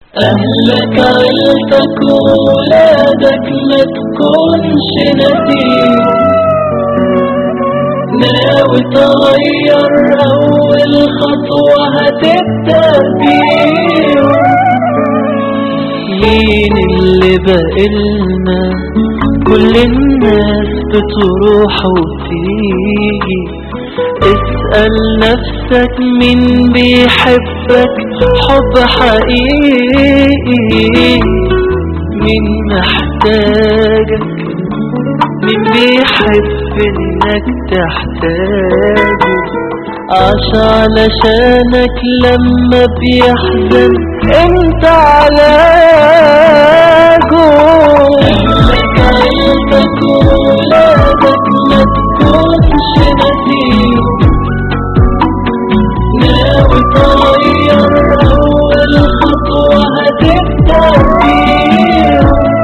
أهلك عيلتك وولادك ما تكونش نسيم ناوي تغير أول خطوة هتبدأ بيهم مين اللي بقلنا كل الناس بتروح وتيجي اسأل نفسك مين بيحبك حب حقيقي مين محتاجك مين بيحب انك تحتاجه عاش علشانك لما بيحزن انت علاجه اهلك عيلتك وولادك ما تكونش نسيم ناوي تغير اول خطوة هتبدأ بيهم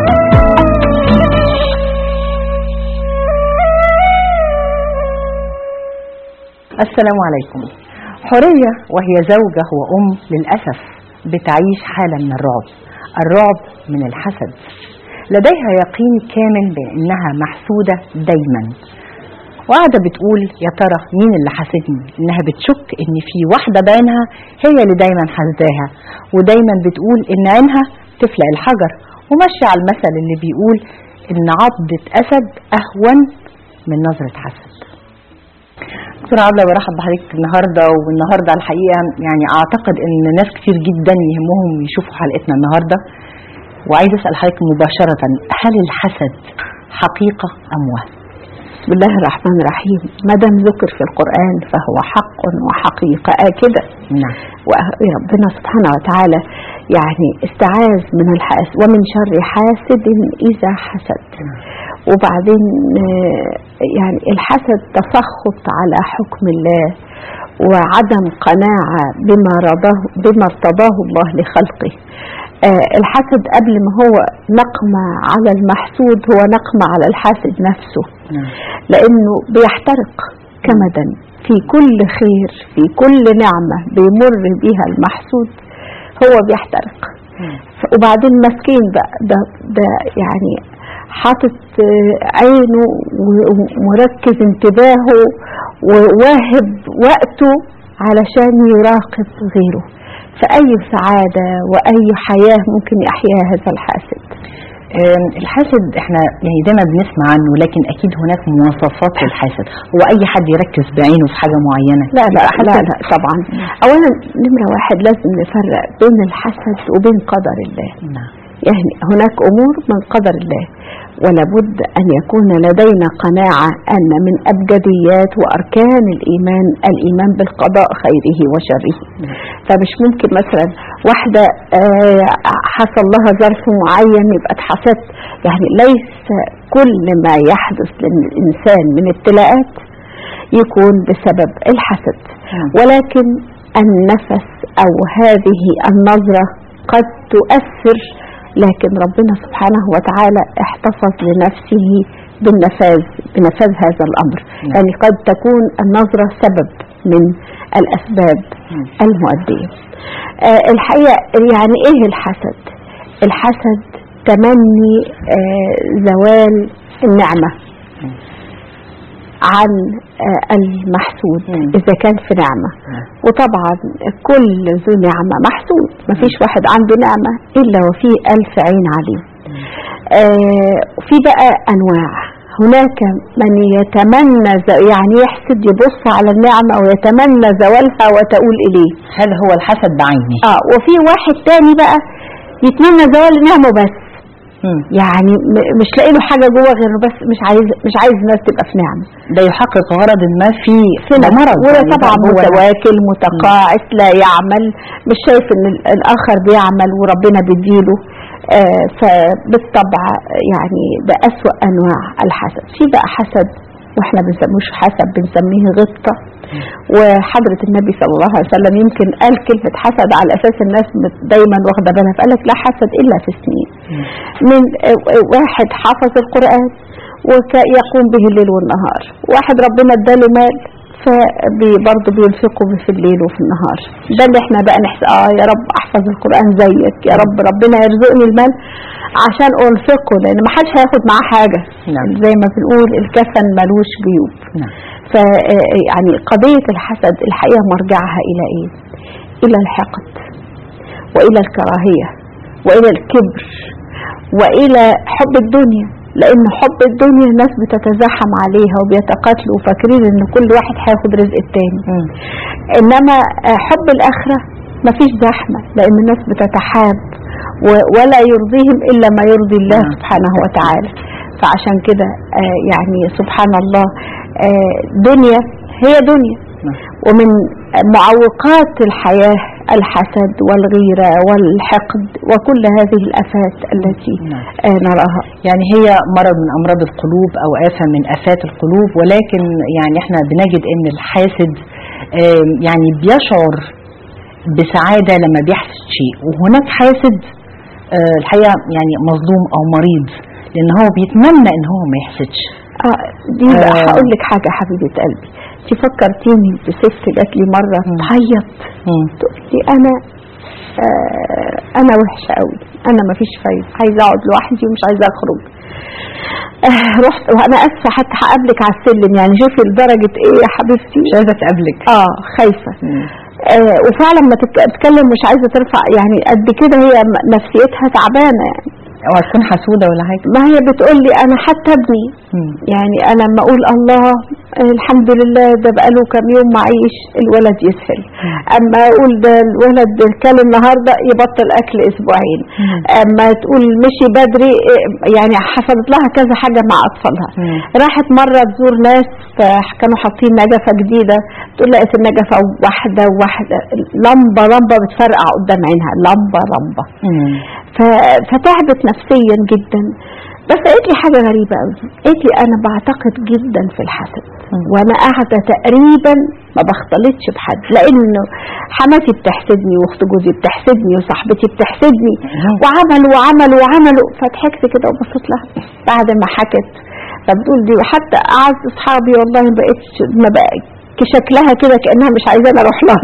السلام عليكم حورية وهي زوجة وأم للأسف بتعيش حالة من الرعب الرعب من الحسد لديها يقين كامل بأنها محسودة دايما وقاعدة بتقول يا ترى مين اللي حاسدني انها بتشك ان في واحدة بعينها هي اللي دايما حاسداها ودايما بتقول ان عينها تفلق الحجر وماشية على المثل اللي بيقول ان عضة اسد اهون من نظرة حسد دكتورة عبلة برحب بحضرتك النهارده والنهارده الحقيقه يعني اعتقد ان ناس كتير جدا يهمهم يشوفوا حلقتنا النهارده وعايز اسال حضرتك مباشره هل الحسد حقيقه ام وهم؟ بسم الله الرحمن الرحيم ما دام ذكر في القرآن فهو حق وحقيقة آكدة نعم وربنا سبحانه وتعالى يعني استعاذ من الحاسد ومن شر حاسد إذا حسد وبعدين آه، يعني الحسد تسخط على حكم الله وعدم قناعة بما رضاه بما ارتضاه الله لخلقه آه، الحسد قبل ما هو نقمة على المحسود هو نقمة على الحاسد نفسه نعم لأنه بيحترق كمدا في كل خير في كل نعمة بيمر بها المحسود هو بيحترق ف- وبعدين مسكين بقى ده, ده يعني حاطط آه، عينه و- ومركز انتباهه وواهب وقته علشان يراقب غيره فأي سعادة وأي حياة ممكن يحياها هذا الحاسد آم، الحاسد احنا يعني دايما بنسمع عنه لكن اكيد هناك مواصفات للحاسد هو اي حد يركز بعينه في حاجه معينه لا لا يبقى لا, حاسد؟ لا طبعا أولا نمرة واحد لازم نفرق بين الحسد وبين قدر الله نعم يعني هناك أمور من قدر الله ولا بد أن يكون لدينا قناعة أن من أبجديات وأركان الإيمان الإيمان بالقضاء خيره وشره فمش ممكن مثلا واحدة آه، حصل لها ظرف معين يبقى اتحسدت يعني ليس كل ما يحدث للإنسان من ابتلاءات يكون بسبب الحسد نعم. ولكن النفس أو هذه النظرة قد تؤثر لكن ربنا سبحانه وتعالى احتفظ لنفسه بالنفاذ بنفاذ هذا الأمر نعم. يعني قد تكون النظرة سبب من الأسباب مم. المؤدية آه الحقيقة يعني إيه الحسد الحسد تمني آه زوال النعمة عن آه المحسود مم. إذا كان في نعمة نعم. وطبعا كل ذو نعمة محسود مفيش واحد عنده نعمة إلا وفيه ألف عين عليه آه في بقى أنواع هناك من يتمنى ز- يعني يحسد يبص على النعمة ويتمنى زوالها وتقول إليه هل هو الحسد بعينه اه وفي واحد تاني بقى يتمنى زوال النعمة بس مم. يعني م- مش لاقي له حاجة جوه غير بس مش عايز مش عايز الناس تبقى في نعمة ده يحقق غرض ما في في سنة مرض وده يعني طبعا هو متواكل متقاعس لا يعمل مش شايف ان ال- الاخر بيعمل وربنا بيديله آه فبالطبع يعني ده اسوأ انواع الحسد في بقى حسد واحنا بنسموش حسد بنسميه غبطة وحضرة النبي صلى الله عليه وسلم يمكن قال كلمة حسد على اساس الناس مت- دايما واخدة بالها فقال لك لا حسد الا في سنين من آه، واحد حفظ القرآن ويقوم به الليل والنهار واحد ربنا اداله مال فبرضه بينفقوا في الليل وفي النهار ده اللي احنا بقى نحس اه يا رب احفظ القرآن زيك يا رب ربنا يرزقني المال عشان انفقه لان ما حدش هياخد معاه حاجة نعم. زي ما بنقول الكفن ملوش جيوب نعم ف يعني قضية الحسد الحقيقة مرجعها إلى إيه؟ إلى الحقد وإلى الكراهية وإلى الكبر وإلى حب الدنيا لأن حب الدنيا الناس بتتزاحم عليها وبيتقاتلوا وفاكرين إن كل واحد هياخد رزق التاني مم. إنما آه، حب الآخرة مفيش زحمة لأن الناس بتتحاب و- ولا يرضيهم إلا ما يرضي الله نعم. سبحانه وتعالى فعشان كده آه، يعني سبحان الله آه، دنيا هي دنيا نعم. ومن معوقات الحياة الحسد والغيرة والحقد وكل هذه الآفات التي نعم. آه، نراها يعني هي مرض من امراض القلوب او آفة من آفات القلوب ولكن يعني احنا بنجد ان الحاسد آم، يعني بيشعر بسعادة لما بيحسد شيء وهناك حاسد آه، الحقيقة يعني مظلوم او مريض لان هو بيتمنى ان هو ما يحسدش آه دي بقى آه. هقول لك حاجة حبيبة قلبي انت فكرتيني بست جات لي مرة مم. تعيط مم. تقول لي انا آه انا وحشة قوي انا ما فيش فايدة عايزة اقعد لوحدي ومش عايزة اخرج آه رحت وانا اسفة حتى هقابلك على السلم يعني شوفي لدرجة ايه يا حبيبتي مش عايزة تقابلك اه خايفة مم. آه وفعلا ما تك- تتكلم مش عايزة ترفع يعني قد كده هي م- نفسيتها تعبانة يعني اوعى تكون حسودة ولا حاجة ما هي بتقول لي انا حتى ابني مم. يعني انا لما اقول الله آه، الحمد لله ده بقاله كام يوم معيش الولد يسهل اما اقول ده الولد كل النهارده يبطل اكل اسبوعين مم. اما تقول مشي بدري آه، يعني حصلت لها كذا حاجه مع اطفالها مم. راحت مره تزور ناس فكانوا حاطين نجفه جديده تقول لقيت النجفه واحده واحده لمبه لمبه بتفرقع قدام عينها لمبه لمبه مم. ف- فتعبت نفسيا جدا بس قالت لي حاجة غريبة قوي قالت لي أنا بعتقد جدا في الحسد مم. وأنا قاعدة تقريبا ما بختلطش بحد لأنه حماتي بتحسدني وأخت جوزي بتحسدني وصاحبتي بتحسدني مم. وعملوا وعملوا وعملوا فضحكت كده وبصيت لها بعد ما حكت فبتقول دي وحتى أعز أصحابي والله ما بقتش ما بقى شكلها كده كأنها مش عايزاني أروح لها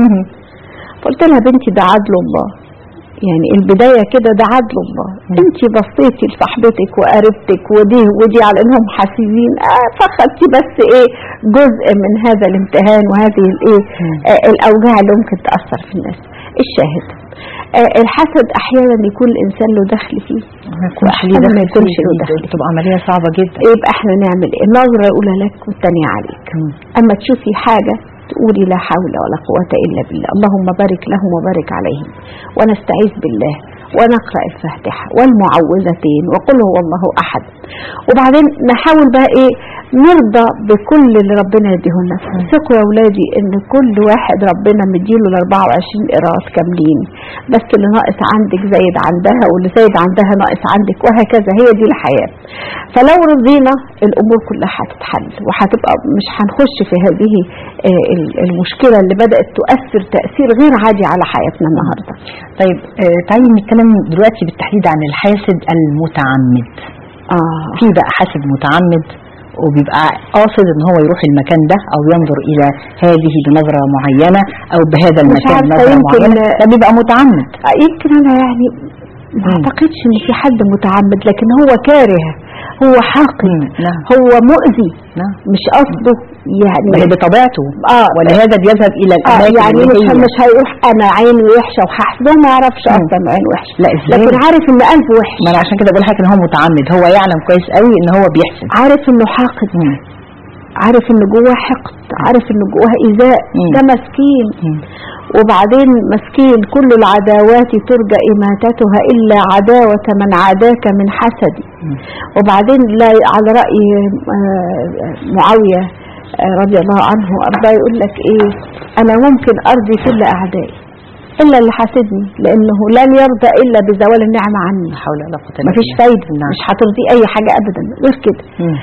قلت لها بنتي ده عدل الله يعني البداية كده ده عدل الله انت بصيتي لصاحبتك وقريبتك ودي ودي على انهم حاسدين آه فخدتي بس ايه جزء من هذا الامتهان وهذه الايه آه الاوجاع اللي ممكن تأثر في الناس الشاهد آه الحسد احيانا يكون الانسان له دخل فيه ما يكونش ليه وأحياناً دخل ما يكونش فيه له دي دخل تبقى عملية صعبة جدا يبقى احنا نعمل ايه النظرة الاولى لك والثانية عليك مم. اما تشوفي حاجة تقولي لا حول ولا قوة إلا بالله اللهم بارك لهم وبارك عليهم ونستعيذ بالله ونقرأ الفاتحة والمعوذتين وقل هو الله أحد وبعدين نحاول بقى إيه نرضى بكل اللي ربنا يديهولنا ثقوا يا أولادي إن كل واحد ربنا مديله ال 24 قراءات كاملين بس اللي ناقص عندك زايد عندها واللي زايد عندها ناقص عندك وهكذا هي دي الحياة فلو رضينا الأمور كلها هتتحل وهتبقى مش هنخش في هذه آه، ال- المشكلة اللي بدأت تؤثر تأثير غير عادي على حياتنا النهاردة طيب آه تعالي نتكلم دلوقتي بالتحديد عن الحاسد المتعمد آه في بقى حاسد متعمد وبيبقى قاصد ان هو يروح المكان ده او ينظر الى هذه بنظرة معينة او بهذا مش المكان عارفة نظرة يمكن- معينة ده بيبقى متعمد آه، يمكن أنا يعني ما مم. أعتقدش إن في حد متعمد لكن هو كاره هو حاقد مم. نعم هو مؤذي نعم مش قصده يعني وهي بطبيعته اه ولهذا بيذهب الى اه الاماكن يعني اللي مش هي مش هيروح انا عيني وحشه وهحسد هو ما يعرفش مم. اصلا إنه عين وحشه لا ازاي لكن عارف ان قلبه وحش ما انا عشان كده بقول لك ان هو متعمد هو يعلم كويس قوي ان هو بيحسد عارف انه حاقد مم. عارف ان جواه حقد عارف ان جواه ايذاء مم. ده مسكين مم. وبعدين مسكين كل العداوات ترجى إماتتها إلا عداوة من عاداك من حسدي مم. وبعدين لا على رأي آه، معاوية آه، رضي الله عنه وأرضاه يقول لك إيه أنا ممكن أرضي كل أعدائي إلا اللي حاسدني لأنه لن يرضى إلا بزوال النعمة عني لا حول ولا قوة الا مفيش بالله. فايدة نعم. مش هترضي أي حاجة أبدا غير كده مم.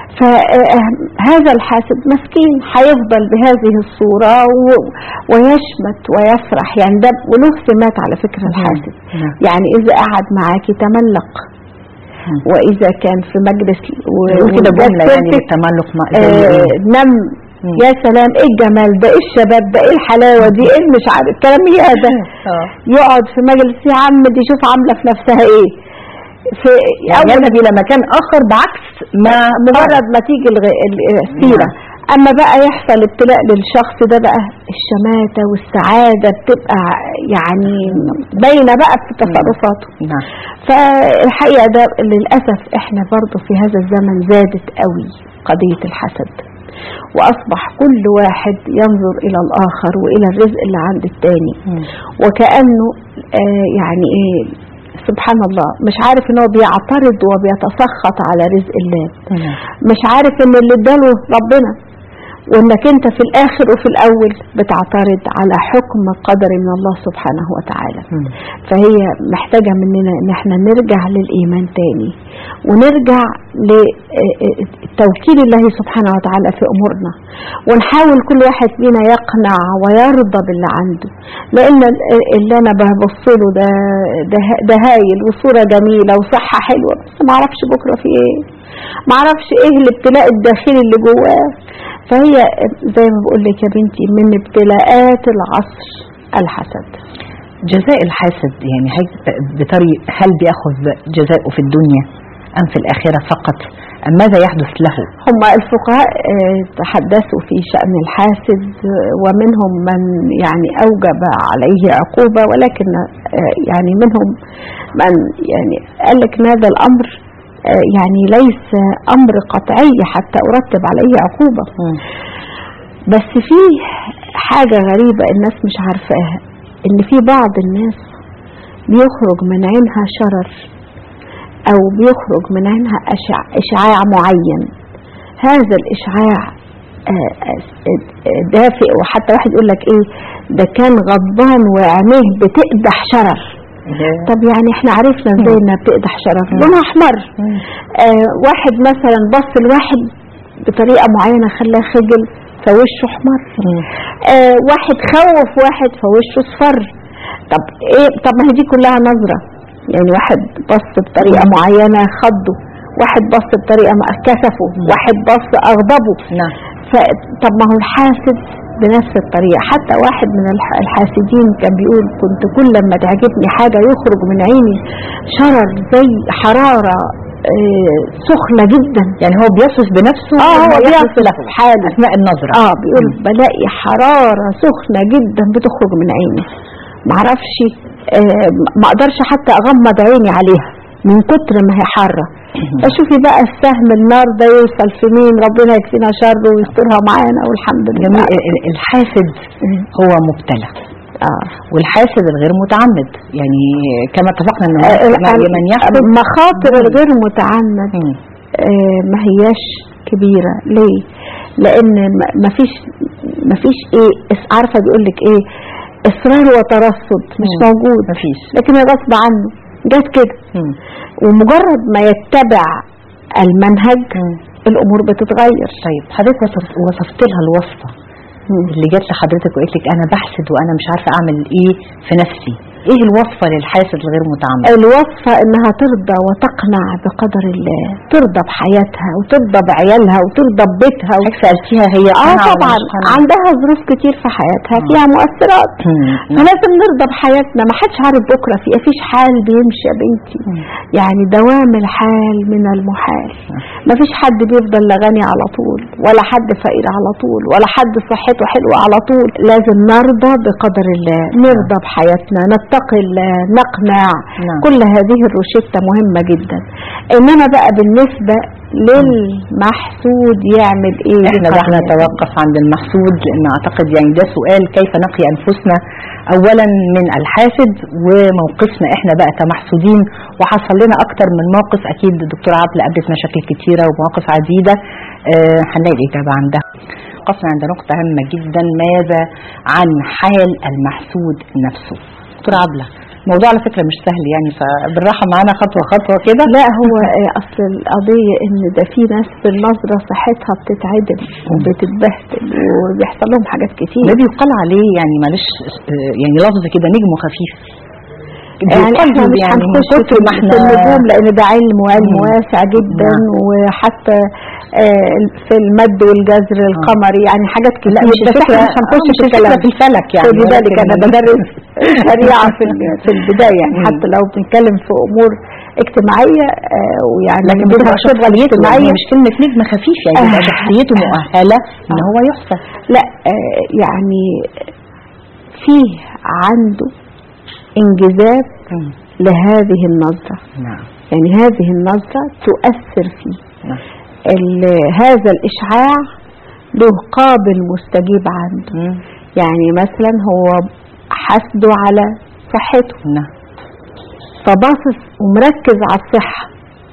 فهذا الحاسد مسكين هيفضل بهذه الصورة و- ويشمت ويفرح يعني ده وله سمات على فكرة الحاسد نعم. يعني إذا قعد معاكي تملق مم. وإذا كان في مجلس و- يقول كده وده جملة يعني سيرتك، بالتملق ما زي آه إيه؟ نم مم. يا سلام ايه الجمال ده ايه الشباب ده ايه الحلاوه دي ايه مش عارف الكلام ايه ده اه يقعد في مجلس يا عم دي شوف عامله في نفسها ايه في يعني أول يذهب الى مكان اخر بعكس ما مجرد ما تيجي الغ- ال- السيرة اما بقى يحصل ابتلاء للشخص ده بقى الشماتة والسعادة بتبقى يعني باينة بقى في تصرفاته نعم فالحقيقة ده للأسف احنا برضو في هذا الزمن زادت قوي قضية الحسد وأصبح كل واحد ينظر إلى الآخر وإلى الرزق اللي عند التاني وكأنه آه يعني إيه سبحان الله مش عارف ان هو بيعترض وبيتسخط على رزق الله تمام. مش عارف ان اللي اداله ربنا وانك انت في الاخر وفي الاول بتعترض على حكم قدر من الله سبحانه وتعالى مم. فهي محتاجة مننا ان احنا نرجع للايمان تاني ونرجع لتوكيل الله سبحانه وتعالى في امورنا ونحاول كل واحد فينا يقنع ويرضى باللي عنده لان اللي انا ببص له ده ده ده هايل وصوره جميله وصحه حلوه بس ما اعرفش بكره في ايه ما اعرفش ايه الابتلاء الداخلي اللي جواه فهي زي ما بقول لك يا بنتي من ابتلاءات العصر الحسد جزاء الحاسد يعني هل بطريق هل بياخذ جزاؤه في الدنيا ام في الاخره فقط ام ماذا يحدث له هم الفقهاء آه، تحدثوا في شأن الحاسد آه، ومنهم من يعني أوجب عليه عقوبة ولكن آه، يعني منهم من يعني قال لك إن هذا الأمر آه، يعني ليس أمر قطعي حتى أرتب عليه عقوبة بس في حاجة غريبة الناس مش عارفاها إن في بعض الناس بيخرج من عينها شرر أو بيخرج من عينها أشع- إشعاع معين هذا الإشعاع آه، آه، آه، دافئ وحتى واحد يقول لك إيه ده كان غضبان وعينيه بتقدح شرر طب يعني احنا عرفنا ازاي انها بتقدح شرر لونها احمر آه واحد مثلا بص لواحد بطريقه معينه خلاه خجل فوشه احمر آه واحد خوف واحد فوشه اصفر طب ايه طب ما هي دي كلها نظره يعني واحد بص بطريقه معينه خضه واحد بص بطريقه ما كسفه واحد بص اغضبه نعم ف- طب ما هو الحاسد بنفس الطريقة حتى واحد من الح- الحاسدين كان بيقول كنت كل لما تعجبني حاجة يخرج من عيني شرر زي حرارة آه، سخنة جدا يعني هو بيصف بنفسه اه ما هو يحدث بيصف له حاله اثناء النظره اه بيقول بلاقي حرارة سخنة جدا بتخرج من عيني معرفش آه ما اقدرش حتى اغمض عيني عليها من كتر ما هي حارة فشوفي بقى السهم النار ده يوصل في مين ربنا يكفينا شره ويسترها معانا والحمد لله جميل ال- ال- الحاسد هو مبتلى اه والحاسد الغير متعمد يعني كما اتفقنا ان آه، من- من يحسد مخاطر الغير متعمد مم. آه، ما هياش كبيرة ليه لان ما- ما فيش ما فيش ايه اس- عارفة بيقول لك ايه اصرار وترصد مش مم. موجود مفيش لكن غصب عنه جت كده مم. ومجرد ما يتبع المنهج مم. الامور بتتغير طيب حضرتك وصف- وصفت لها الوصفه اللي جت لحضرتك وقالت لك انا بحسد وانا مش عارفه اعمل ايه في نفسي ايه الوصفه للحاسد الغير متعمد الوصفة انها ترضى وتقنع بقدر الله ترضى بحياتها وترضى بعيالها وترضى ببيتها و... حضرتك سالتيها هي اه قنعة ولا طبعا مش قنعة؟ عندها ظروف كتير في حياتها فيها مؤثرات مم. فلازم نرضى بحياتنا ما حدش عارف بكره في فيش حال بيمشي يا بنتي يعني دوام الحال من المحال ما فيش حد بيفضل لا غني على طول ولا حد فقير على طول ولا حد صحته حلوه على طول لازم نرضى بقدر الله نرضى بحياتنا نتقي الله نقنع نعم. كل هذه الروشته مهمه جدا انما بقى بالنسبه للمحسود يعمل ايه احنا بقى بقدر الله؟ نتوقف عند المحسود لان اعتقد يعني ده سؤال كيف نقي انفسنا اولا من الحاسد وموقفنا احنا بقى كمحسودين وحصل لنا اكتر من موقف اكيد الدكتور عبله قابلت مشاكل كتيره ومواقف عديده آه هنلاقي الاجابه عندها وقفنا عند نقطة هامة جدا ماذا عن حال المحسود نفسه دكتور عبلة الموضوع على فكرة مش سهل يعني فبالراحة معانا خطوة خطوة كده لا هو آه، اصل القضيه ان ده في ناس بالنظره صحتها بتتعدل وبتتبهدل وبيحصل لهم حاجات كتير ده بيقال عليه يعني معلش آه، يعني لفظ كده نجم خفيف يعني بيقال احنا مش يعني من هنخش كتر ما في احنا في النجوم لان ده علم وعلم مم. واسع جدا نعم. وحتى آه، في المد والجزر القمري يعني حاجات كتير لا مش بس الفكرة احنا مش هنخش مش في الفكرة الكلام في الفلك يعني خدي بالك ولكن- انا بدرس شريعه في ال- في البدايه يعني مم. حتى لو بنتكلم في امور اجتماعيه آه، ويعني لكن بتبقى بتبقى الشبهه شخصيته يعني الاجتماعيه مش كلمة نجم خفيف يعني بيبقى آه. شخصيته مؤهلة ان هو يحسن لا آه، يعني فيه عنده انجذاب لهذه النظره نعم يعني هذه النظره تؤثر فيه نعم ال- هذا الاشعاع له قابل مستجيب عنده مم. يعني مثلا هو حاسده على صحته نعم فباصص ومركز على الصحة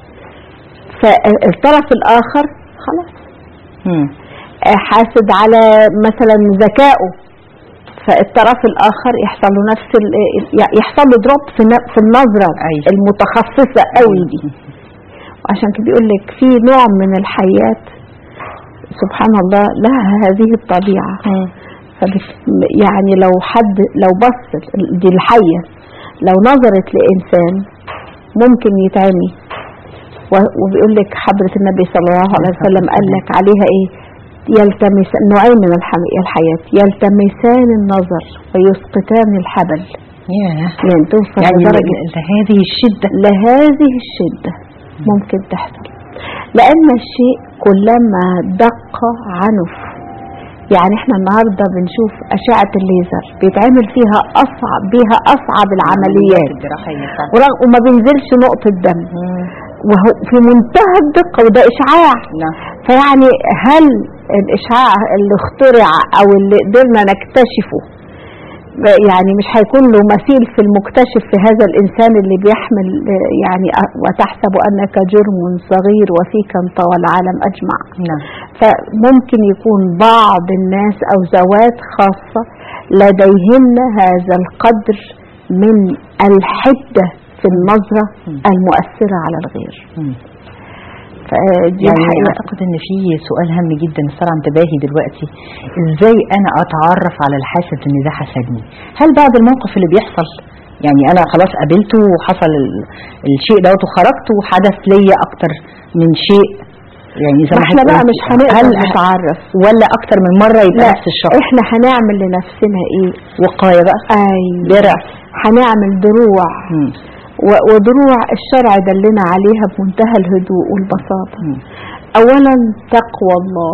فالطرف الآخر خلاص مم. آه، حاسد على مثلا ذكائه فالطرف الآخر يحصل له نفس ال- ي- يحصل له دروب في ن- في النظرة أيوة. المتخصصة قوي دي وعشان كده بيقول لك في نوع من الحيات سبحان الله لها هذه الطبيعة مم. فبت- يعني لو حد لو بص دي الحية لو نظرت لإنسان ممكن يتعمي و- وبيقول لك حضرة النبي صلى الله عليه وسلم قال لك عليها ايه يلتمس نوعين من الح- الحياة يلتمسان النظر ويسقطان الحبل ياه يعني توصل يعني لدرجة ل- لهذه الشدة لهذه الشدة ممكن تحصل لأن الشيء كلما دق عنف يعني احنا النهاردة بنشوف أشعة الليزر بيتعمل فيها أصعب بيها أصعب العمليات الجراحية فعلا. ورغم وما بينزلش نقطة دم مم. وهو في منتهى الدقة وده إشعاع نعم فيعني هل الإشعاع اللي اخترع أو اللي قدرنا نكتشفه يعني مش هيكون له مثيل في المكتشف في هذا الإنسان اللي بيحمل آه، يعني أ- وتحسب أنك جرم صغير وفيك انطوى العالم أجمع نعم فممكن يكون بعض الناس أو ذوات خاصة لديهن هذا القدر من الحدة في النظرة المؤثرة على الغير مم. فدي يعني حقيقة اعتقد ان في سؤال هام جدا صار عن انتباهي دلوقتي ازاي انا اتعرف على الحاسد ان ده حسدني هل بعد الموقف اللي بيحصل يعني انا خلاص قابلته وحصل ال- الشيء دوت وخرجت وحدث ليا اكتر من شيء يعني زي ما ما احنا حضرتك بقى قلت. مش هنقدر هل نتعرف ولا اكتر من مره يبقى لا نفس الشخص احنا هنعمل لنفسنا ايه وقايه بقى ايوه درع هنعمل دروع مم. و- ودروع الشرع دلنا عليها بمنتهى الهدوء والبساطة مم. اولا تقوى الله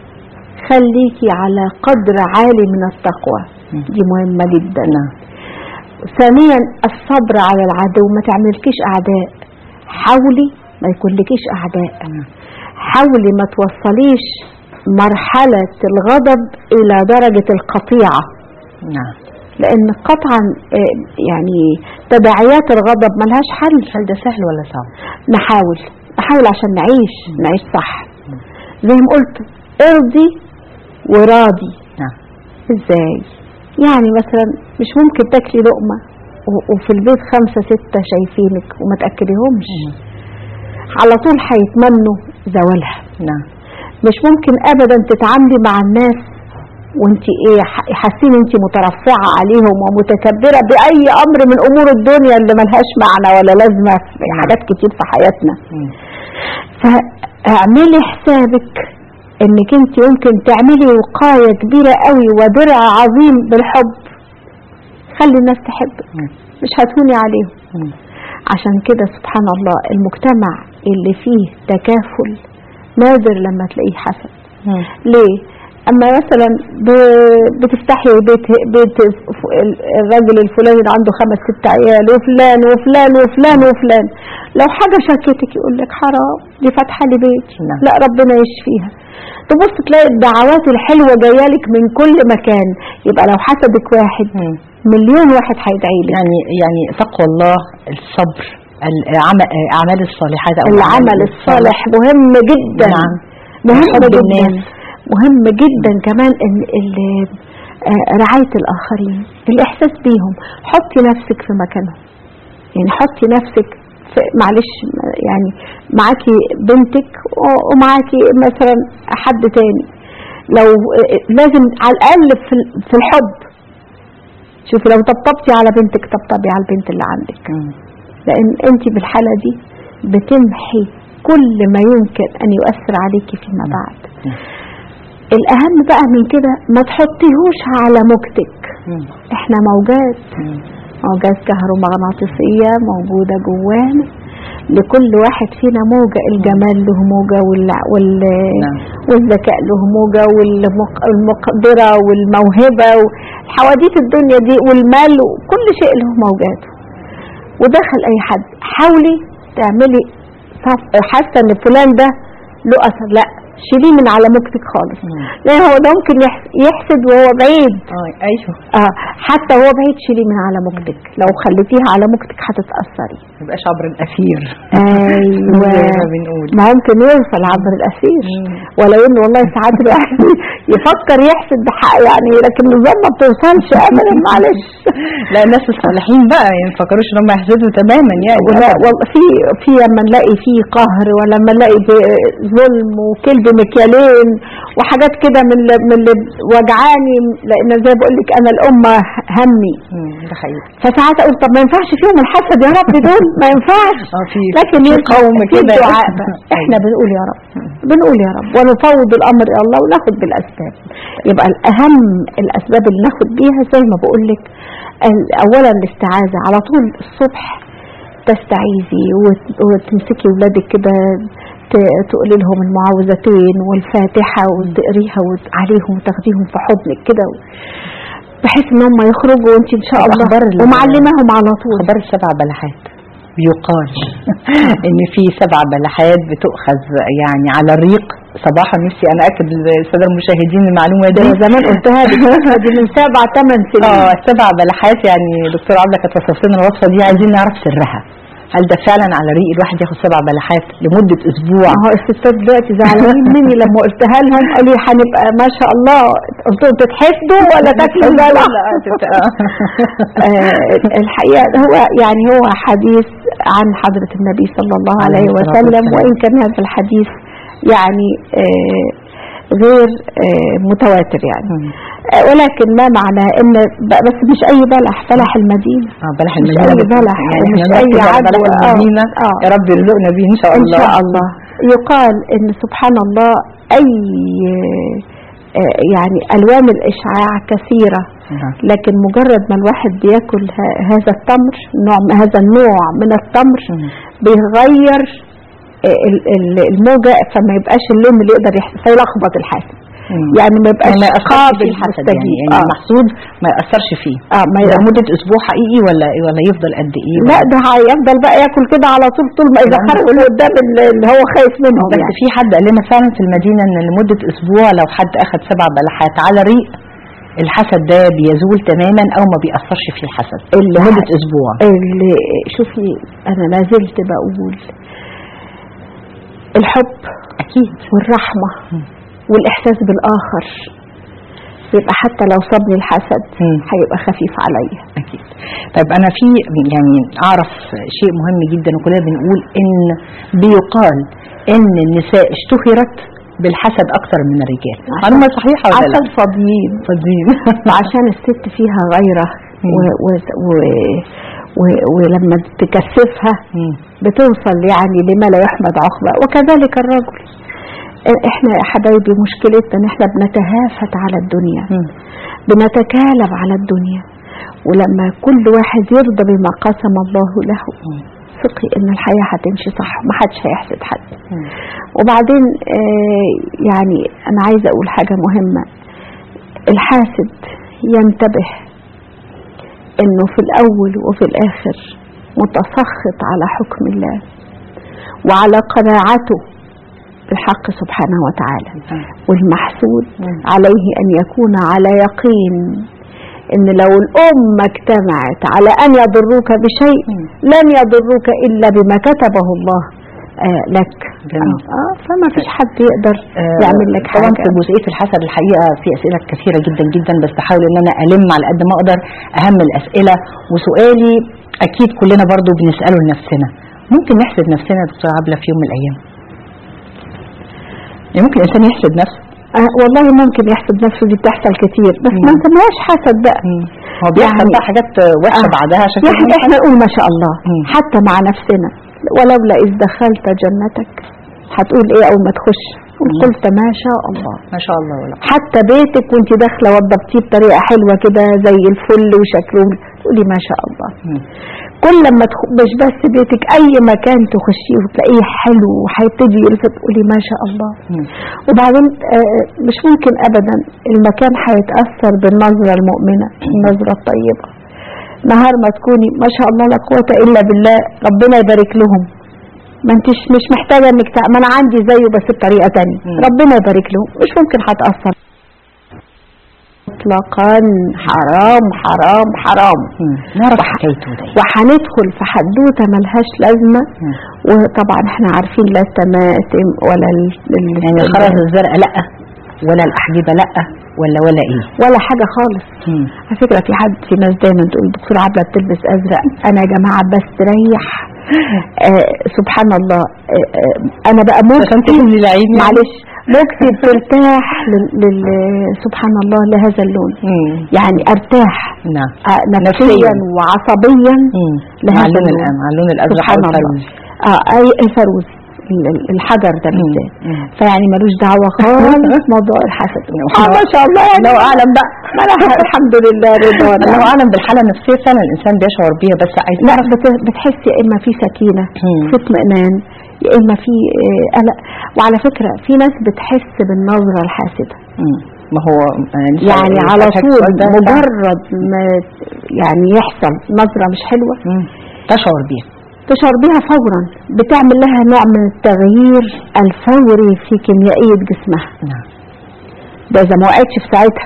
خليكي على قدر عالي من التقوى مم. دي مهمة جدا نعم ثانيا الصبر على العدو ما تعملكيش اعداء حاولي ما يكونلكيش اعداء حاولي ما توصليش مرحلة الغضب الى درجة القطيعة نعم لان قطعا آه، يعني تداعيات الغضب ملهاش حل هل ده سهل ولا صعب؟ نحاول نحاول عشان نعيش نعيش صح زي ما قلت ارضي وراضي نعم ازاي يعني مثلا مش ممكن تاكلي لقمة و- وفي البيت خمسة ستة شايفينك وما تأكليهمش على طول هيتمنوا زوالها نعم مش ممكن ابدا تتعاملي مع الناس وانت ايه ح- حاسين انت مترفعه عليهم ومتكبره باي امر من امور الدنيا اللي ملهاش معنى ولا لازمه في حاجات كتير في حياتنا مم. فاعملي حسابك انك انت ممكن تعملي وقايه كبيره قوي ودرع عظيم بالحب خلي الناس تحبك مم. مش هتهوني عليهم مم. عشان كده سبحان الله المجتمع اللي فيه تكافل نادر لما تلاقيه حسد مم. ليه؟ اما مثلا ب- بتفتحي بيت بيت ف- الراجل الفلاني اللي عنده خمس ست عيال وفلان وفلان وفلان وفلان لو حاجه شكتك يقول لك حرام دي فاتحه لي بيت نعم. لا ربنا يشفيها تبص تلاقي الدعوات الحلوه جايه لك من كل مكان يبقى لو حسدك واحد مم. مليون واحد هيدعي لك يعني يعني تقوى الله الصبر العمل الاعمال الصالحات او العمل الصالح مهم جدا نعم. مهم وحب جدا الناس. مهم جدا كمان ان ال- آه، رعاية الآخرين الإحساس بيهم حطي نفسك في مكانهم يعني حطي نفسك في معلش يعني معاكي بنتك و- ومعاكي مثلا حد تاني لو آه، لازم على الأقل في ال- في الحب شوفي لو طبطبتي على بنتك طبطبي على البنت اللي عندك مم. لان انت بالحاله دي بتمحي كل ما يمكن أن يؤثر عليك فيما بعد مم. الأهم بقى من كده ما تحطيهوش على موجتك مم. احنا موجات مم. موجات كهرومغناطيسية موجودة جوانا لكل واحد فينا موجة الجمال له موجة وال... وال... نعم. والذكاء له موجة والمقدرة والموهبة وحواديت الدنيا دي والمال وكل شيء له موجاته ودخل أي حد حاولي تعملي صف- حاسة إن فلان ده له أثر لا شيليه من على موجتك خالص مم. لأن هو ده ممكن يحس- يحسد وهو بعيد اه ايوه اه حتى هو بعيد شيليه من على موجتك لو خليتيها على موجتك هتتأثري ما يبقاش عبر الاثير ايوه زي ما بنقول ما ممكن يوصل عبر الأسير مم. ولو انه والله ساعات الواحد يفكر يحسد بحق يعني لكن النظام ما بتوصلش ابدا معلش لا الناس الصالحين بقى يعني ما يفكروش ان هم يحسدوا تماما يعني ولا أبداً. والله في في لما نلاقي فيه قهر ولا لما نلاقي فيه ظلم وكلب مكيالين وحاجات كده من اللي من اللي وجعاني لان زي بقول لك انا الامه همي مم، ده حقيقي فساعات اقول طب ما ينفعش فيهم الحسد يا رب دول ما ينفعش اه في لكن في ينفع قوم في كده الدعاء بقى. احنا بنقول يا رب بنقول يا رب ونفوض الامر الى الله وناخد بالاسباب يبقى الاهم الاسباب اللي ناخد بيها زي ما بقول لك ال- اولا الاستعاذه على طول الصبح تستعيذي وت- وتمسكي ولادك كده ت- تقولي لهم المعوذتين والفاتحه وتقريها وت- عليهم وتاخديهم في حضنك كده بحيث ان هم يخرجوا وانت ان شاء طب الله أخبار ال- ومعلماهم على طول خبر السبع بلحات بيقال ان في سبع بلحات بتؤخذ يعني على الريق صباحا نفسي انا اكد للساده المشاهدين المعلومه ده دي أنا زمان قلتها لك دي من سبع ثمان سنين اه سبع بلحات يعني دكتور عبله كانت وصفت لنا الوصفه دي عايزين نعرف سرها هل ده فعلا على الريق الواحد ياخد سبع بلحات لمده اسبوع ما هو الستات دلوقتي زعلانين مني لما قلتها لهم قالوا لي هنبقى ما شاء الله قلت لهم تتحسدوا ولا تاكلوا بلح آه، الحقيقه هو يعني هو حديث عن حضره النبي صلى الله عليه عليه الصلاة وسلم والسلام. وان كان هذا الحديث يعني آه، غير آه، متواتر يعني مم. آه، ولكن ما معناه ان ب- بس مش اي بلح بلح المدينه اه بلح مش المدينه أي بس- بلح يعني ومش احنا أي نركز على عدوى. بلح آه، المدينه آه. يا رب يرزقنا بيه ان شاء ان الله شاء الله يقال ان سبحان الله اي آه، يعني الوان الاشعاع كثيره نعم. لكن مجرد ما الواحد بياكل ه- هذا التمر نوع هذا النوع من التمر مم. بيغير آه، ال- ال- الموجة فما يبقاش اللون اللي يقدر يحسب فيلخبط الحاسب مم. يعني ما يبقاش يعني ما يأثرش قابل فيه الحسد يعني, مستجيب. يعني آه. المحسود ما يأثرش فيه اه ما يبقى يبقى مدة أسبوع حقيقي ولا ولا يفضل قد إيه؟ لا ولا- ده هيفضل بقى ياكل كده على طول طول ما اذا لا. خرج قدام اللي اللي هو خايف منهم بس يعني في حد قال لنا فعلا في المدينة إن لمدة أسبوع لو حد أخذ سبع بلحات على ريق الحسد ده بيزول تماما أو ما بيأثرش فيه الحسد اللي لمدة أسبوع اللي شوفي انا لا زلت بقول الحب أكيد والرحمة مم. والاحساس بالاخر يبقى حتى لو صابني الحسد مم. هيبقى خفيف عليا أكيد طيب أنا في يعني أعرف شيء مهم جدا وكلنا بنقول إن بيقال إن النساء اشتهرت بالحسد أكثر من الرجال عشان- معلومة صحيحة ولا لا؟ عشان فاضيين فاضيين وعشان الست فيها غيرة مم. و و و و ولما تكثفها مم. بتوصل يعني لما لا يحمد عقبة وكذلك الرجل احنا يا حبايبي مشكلتنا ان احنا بنتهافت على الدنيا مم. بنتكالب على الدنيا ولما كل واحد يرضى بما قسم الله له مم. ثقي ان الحياة هتمشي صح ما حدش هيحسد حد مم. وبعدين آه يعني انا عايزة اقول حاجة مهمة الحاسد ينتبه انه في الاول وفي الاخر متسخط على حكم الله وعلى قناعته بالحق سبحانه وتعالى والمحسود مم. عليه أن يكون على يقين إن لو الأمة اجتمعت على أن يضروك بشيء مم. لن يضروك إلا بما كتبه الله آه لك جميل. آه آه، فما فيش حد يقدر آه، يعمل لك طبعا حاجة في جزئيه الحسد الحقيقه في اسئله كثيره جدا جدا بس بحاول ان انا الم على قد ما اقدر اهم الاسئله وسؤالي اكيد كلنا برضو بنساله لنفسنا ممكن نحسد نفسنا يا دكتور عبله في يوم من الايام يعني ممكن الانسان يحسد نفسه آه والله ممكن يحسد نفسه دي بتحصل كتير بس مم. ما نسميهاش حسد بقى هو بيحصل يعني- بقى حاجات وحشه آه. بعدها عشان كده يعني احنا نقول ما شاء الله مم. حتى مع نفسنا ولولا إذ دخلت جنتك هتقول إيه أول ما تخش قل قلت ما شاء الله ما شاء الله ولا حتى بيتك وانت داخله وضبتيه بطريقه حلوه كده زي الفل وشكله تقولي ما شاء الله مم. كل لما تخ... مش بس بيتك اي مكان تخشيه وتلاقيه حلو وهيبتدي يلفت تقولي ما شاء الله مم. وبعدين آه، مش ممكن ابدا المكان هيتاثر بالنظره المؤمنه النظره الطيبه نهار ما تكوني ما شاء الله لا قوه الا بالله ربنا يبارك لهم ما انتش مش محتاجه انك تع... ما انا عندي زيه بس بطريقه تانية مم. ربنا يبارك لهم مش ممكن هتاثر مطلقا حرام حرام حرام مم. نعرف حكايته ده وهندخل في حدوته ملهاش لازمه مم. وطبعا احنا عارفين لا التماتم ولا ال... ال- يعني الخرز الزرقاء لا ولا الاحجبه لا ولا ولا ايه ولا حاجه خالص مم. على فكره في حد في ناس دايما تقول دكتور عبله بتلبس ازرق انا يا جماعه بستريح آه سبحان الله آه آه انا بقى عشان ممكن تهمني العين يعني؟ معلش ممكن ترتاح لل... لل... سبحان الله لهذا اللون مم. يعني ارتاح نعم آه نفسيا نفسياً. وعصبيا مم. لهذا مع اللون اللون. الأ- مع اللون الازرق سبحان أو الله الفروج. اه اي الفروز ال- ال- الحجر ده مم. بالذات مم. فيعني ملوش دعوه خالص موضوع الحسد آه ما شاء الله يعني الله اعلم بقى ما أنا الحمد لله رضا الله اعلم بالحاله النفسيه فعلا الانسان بيشعر بيها بس عايز لا بت- بتحس يا اما في سكينه مم. في اطمئنان يا اما في آه، قلق وعلى فكره في ناس بتحس بالنظره الحاسده مم. ما هو آه، لسه يعني بقول على لك طول السؤال ده فعلا. مجرد ما يعني يحصل نظره مش حلوه مم. تشعر بيها تشعر بها فورا بتعمل لها نوع من التغيير الفوري في كيميائيه جسمها نعم ده اذا ما وقعتش في ساعتها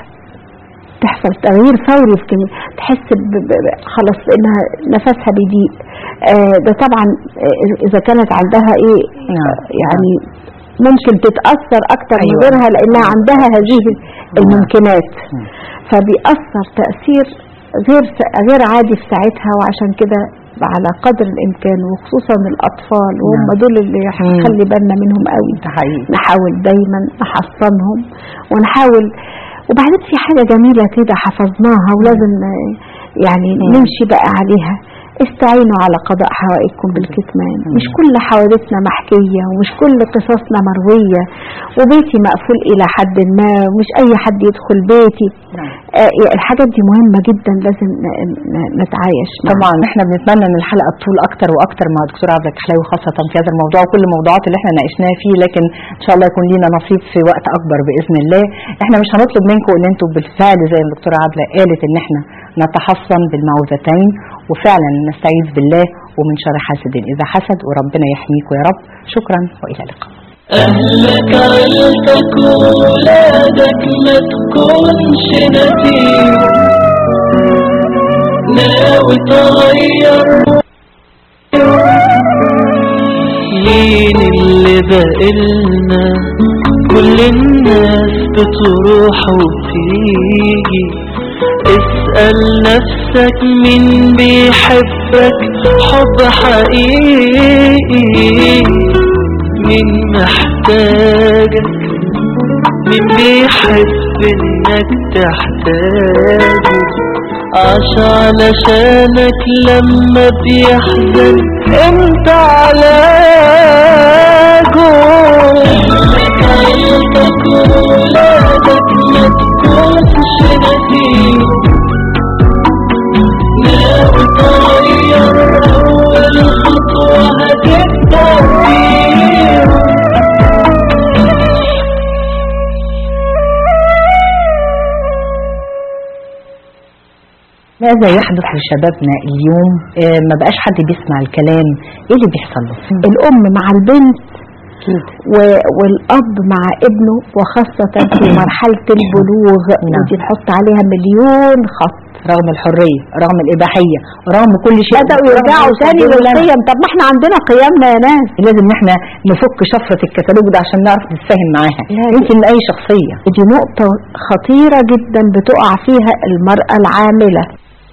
تحصل تغيير فوري في كمية تحس ب... ب... ب- خلاص انها نفسها بيضيق آه ده طبعا آه اذا كانت عندها ايه نعم. يعني ممكن تتاثر اكتر من أيوة. غيرها لانها عندها هذه الممكنات مم. فبيأثر تأثير غير غير عادي في ساعتها وعشان كده على قدر الامكان وخصوصا الاطفال وهم نعم. دول اللي هنخلي بالنا منهم قوي ده حقيقي نحاول دايما نحصنهم ونحاول وبعدين في حاجة جميلة كده حفظناها ولازم آه، يعني مم. نمشي بقى عليها استعينوا على قضاء حوائجكم بالكتمان مم. مش كل حوادثنا محكية ومش كل قصصنا مروية وبيتي مقفول إلى حد ما ومش أي حد يدخل بيتي نعم. آه الحاجات دي مهمة جدا لازم ن- ن- نتعايش معها. طبعا احنا بنتمنى ان الحلقه تطول اكتر واكتر مع دكتور عبد الكحلاوي خاصه في هذا الموضوع وكل الموضوعات اللي احنا ناقشناها فيه لكن ان شاء الله يكون لينا نصيب في وقت اكبر باذن الله احنا مش هنطلب منكم ان انتم بالفعل زي ما الدكتوره عبله قالت ان احنا نتحصن بالمعوذتين وفعلا نستعيذ بالله ومن شر حاسد اذا حسد وربنا يحميكم يا رب شكرا والى اللقاء أهلك عيلتك وولادك ما تكونش نسيم ناوي تغير مين اللي بقلنا كل الناس بتروح وبتيجي اسأل نفسك مين بيحبك حب حقيقي مين محتاجك مين بيحب انك تحتاجه عاش علشانك لما بيحزن انت علاجه اهلك عيلتك وولادك ما تكونش نسيم ناوي تغير اول خطوة هتبدأ فيها ماذا يحدث لشبابنا اليوم آه، ما بقاش حد بيسمع الكلام ايه اللي بيحصل له الأم مع البنت أكيد. و- والأب مع ابنه وخاصة في مرحلة البلوغ نعم. ودي نحط عليها مليون خط رغم الحريه رغم الاباحيه رغم كل شيء بدأوا يرجعوا رغم تاني الوصول لنا. للقيم طب ما احنا عندنا قيمنا يا ناس لازم ان احنا نفك شفره الكتالوج ده عشان نعرف نتفاهم معاها لا. يمكن اي شخصيه دي نقطة خطيرة جدا بتقع فيها المرأة العاملة